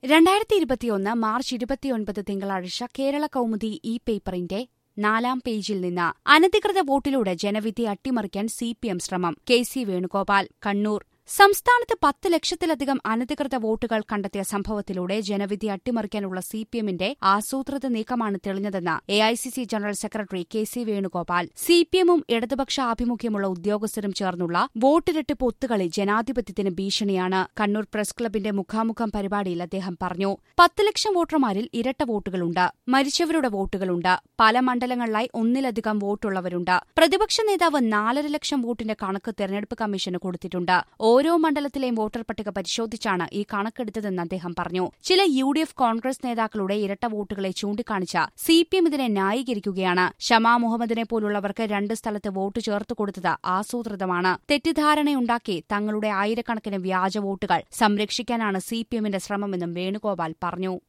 രണ്ടായിരത്തി ഇരുപത്തിയൊന്ന് മാർച്ച് ഇരുപത്തിയൊൻപത് തിങ്കളാഴ്ച കേരള കൗമുദി ഇ പേപ്പറിന്റെ നാലാം പേജിൽ നിന്ന് അനധികൃത വോട്ടിലൂടെ ജനവിധി അട്ടിമറിക്കാൻ സിപിഎം ശ്രമം കെ സി വേണുഗോപാൽ കണ്ണൂർ സംസ്ഥാനത്ത് പത്ത് ലക്ഷത്തിലധികം അനധികൃത വോട്ടുകൾ കണ്ടെത്തിയ സംഭവത്തിലൂടെ ജനവിധി അട്ടിമറിക്കാനുള്ള സിപിഎമ്മിന്റെ ആസൂത്രിത നീക്കമാണ് തെളിഞ്ഞതെന്ന് AICC general secretary K C Venugopal സിപിഎമ്മും ഇടതുപക്ഷ ആഭിമുഖ്യമുള്ള ഉദ്യോഗസ്ഥരും ചേർന്നുള്ള വോട്ടിരട്ടിപ്പ് ഒത്തുകളി ജനാധിപത്യത്തിന് ഭീഷണിയാണ് കണ്ണൂർ പ്രസ് ക്ലബിന്റെ മുഖാമുഖം പരിപാടിയിൽ അദ്ദേഹം പറഞ്ഞു പത്ത് ലക്ഷം വോട്ടർമാരിൽ ഇരട്ട വോട്ടുകളുണ്ട് മരിച്ചവരുടെ വോട്ടുകളുണ്ട് പല മണ്ഡലങ്ങളിലായി ഒന്നിലധികം വോട്ടുള്ളവരുണ്ട് പ്രതിപക്ഷ നേതാവ് നാലര ലക്ഷം വോട്ടിന്റെ കണക്ക് തെരഞ്ഞെടുപ്പ് കമ്മീഷന് കൊടുത്തിട്ടുണ്ട് ഓരോ മണ്ഡലത്തിലെയും വോട്ടർ പട്ടിക പരിശോധിച്ചാണ് ഈ കണക്കെടുത്തതെന്ന് അദ്ദേഹം പറഞ്ഞു ചില യു ഡി എഫ് കോൺഗ്രസ് നേതാക്കളുടെ ഇരട്ട വോട്ടുകളെ ചൂണ്ടിക്കാണിച്ച സി പി എം ഇതിനെ ന്യായീകരിക്കുകയാണ് ഷമാ മുഹമ്മദിനെ പോലുള്ളവർക്ക് രണ്ട് സ്ഥലത്ത് വോട്ട് ചേർത്ത് കൊടുത്തത് ആസൂത്രിതമാണ് തെറ്റിദ്ധാരണയുണ്ടാക്കി തങ്ങളുടെ ആയിരക്കണക്കിന് വ്യാജ വോട്ടുകൾ സംരക്ഷിക്കാനാണ് സി പി എമ്മിന്റെ ശ്രമമെന്നും വേണുഗോപാൽ പറഞ്ഞു